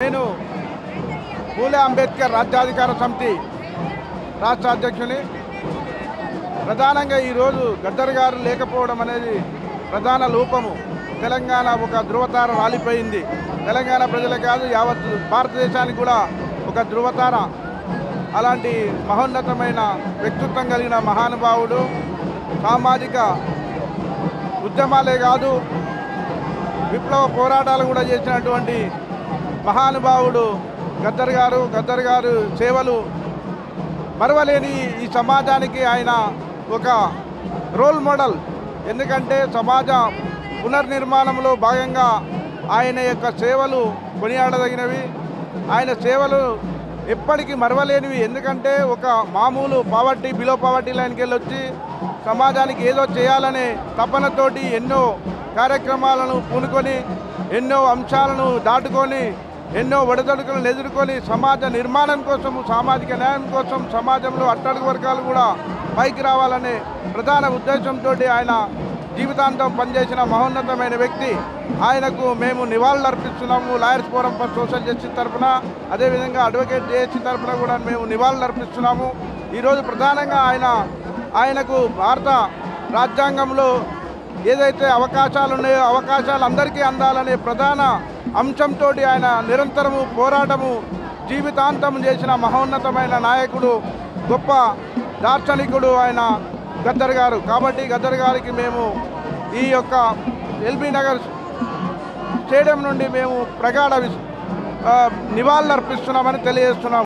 నేను పూలే అంబేద్కర్ రాజ్యాధికార సమితి రాష్ట్ర అధ్యక్షుని ప్రధానంగా ఈరోజు గద్దర్ గారు లేకపోవడం అనేది ప్రధాన లోపము తెలంగాణ ఒక ధృవతార రాలిపోయింది తెలంగాణ ప్రజలే కాదు యావత్ భారతదేశానికి కూడా ఒక ధృవతార అలాంటి మహోన్నతమైన వ్యక్తిత్వం కలిగిన మహానుభావుడు సామాజిక ఉద్యమాలే కాదు విప్లవ పోరాటాలు కూడా చేసినటువంటి మహానుభావుడు గద్దర్ గారు గద్దర్ గారు సేవలు మరవలేని ఈ సమాజానికి ఆయన ఒక రోల్ మోడల్ ఎందుకంటే సమాజ పునర్నిర్మాణంలో భాగంగా ఆయన యొక్క సేవలు కొనియాడదగినవి ఆయన సేవలు ఎప్పటికీ మరవలేనివి ఎందుకంటే ఒక మామూలు పావర్టీ బిలో పావర్టీ లైన్కి వెళ్ళి వచ్చి సమాజానికి ఏదో చేయాలనే తపనతోటి ఎన్నో కార్యక్రమాలను పూనుకొని ఎన్నో అంశాలను దాటుకొని ఎన్నో ఒడిదొడుకులను ఎదుర్కొని సమాజ నిర్మాణం కోసం సామాజిక న్యాయం కోసం సమాజంలో అట్టడుగు వర్గాలు కూడా పైకి రావాలనే ప్రధాన ఉద్దేశంతో ఆయన జీవితాంతం పనిచేసిన మహోన్నతమైన వ్యక్తి ఆయనకు మేము నివాళులు అర్పిస్తున్నాము lawyers forum for social justice తరఫున అదేవిధంగా అడ్వకేట్ జేఏసీ తరఫున కూడా మేము నివాళులు అర్పిస్తున్నాము ఈరోజు ప్రధానంగా ఆయన ఆయనకు భారత రాజ్యాంగంలో ఏదైతే అవకాశాలు ఉన్నాయో అవకాశాలు అందరికీ అందాలనే ప్రధాన అంశంతో ఆయన నిరంతరము పోరాటము జీవితాంతం చేసిన మహోన్నతమైన నాయకుడు గొప్ప దార్శనికుడు ఆయన గద్దర్ గారు కాబట్టి గద్దర్ గారికి మేము ఈ యొక్క ఎల్బీ నగర్ స్టేడియం నుండి మేము ప్రగాఢ విస్- ఆ, నివాళులు అర్పిస్తున్నామని తెలియజేస్తున్నాము